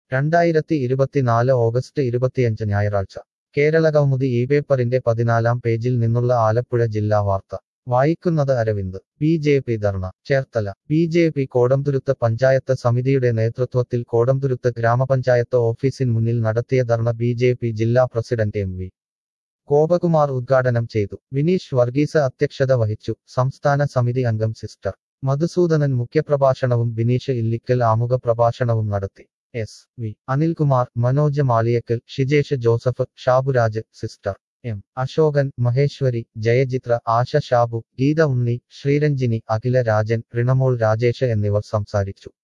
രണ്ടായിരത്തി ഇരുപത്തിനാല് ഓഗസ്റ്റ് ഇരുപത്തിയഞ്ച് ഞായറാഴ്ച കേരള കൗമുദി ഈ പേപ്പറിന്റെ പതിനാലാം പേജിൽ നിന്നുള്ള ആലപ്പുഴ ജില്ലാ വാർത്ത വായിക്കുന്നത് Aravind B J P dharna Cherthala B J P Kodamthuruth panchayat സമിതിയുടെ നേതൃത്വത്തിൽ കോടംതുരുത്ത് ഗ്രാമപഞ്ചായത്ത് ഓഫീസിന് മുന്നിൽ നടത്തിയ ധർണ ബി ജെ പി ജില്ലാ പ്രസിഡന്റ് എം വി ഗോപകുമാർ ഉദ്ഘാടനം ചെയ്തു വിനീഷ് വർഗീസ് അധ്യക്ഷത വഹിച്ചു സംസ്ഥാന സമിതി അംഗം സിസ്റ്റർ മധുസൂദനൻ മുഖ്യപ്രഭാഷണവും ബിനീഷ് ഇല്ലിക്കൽ ആമുഖ പ്രഭാഷണവും നടത്തി S V Anilkumar Manoj Maliyakkal Shijesh Joseph Shaburaj sister M Asokan Maheshwari Jayachithra Asha Shabu Geetha Unni Sreeranjini Akhila Rajan Rinamol Rajesh എന്നിവർ സംസാരിച്ചു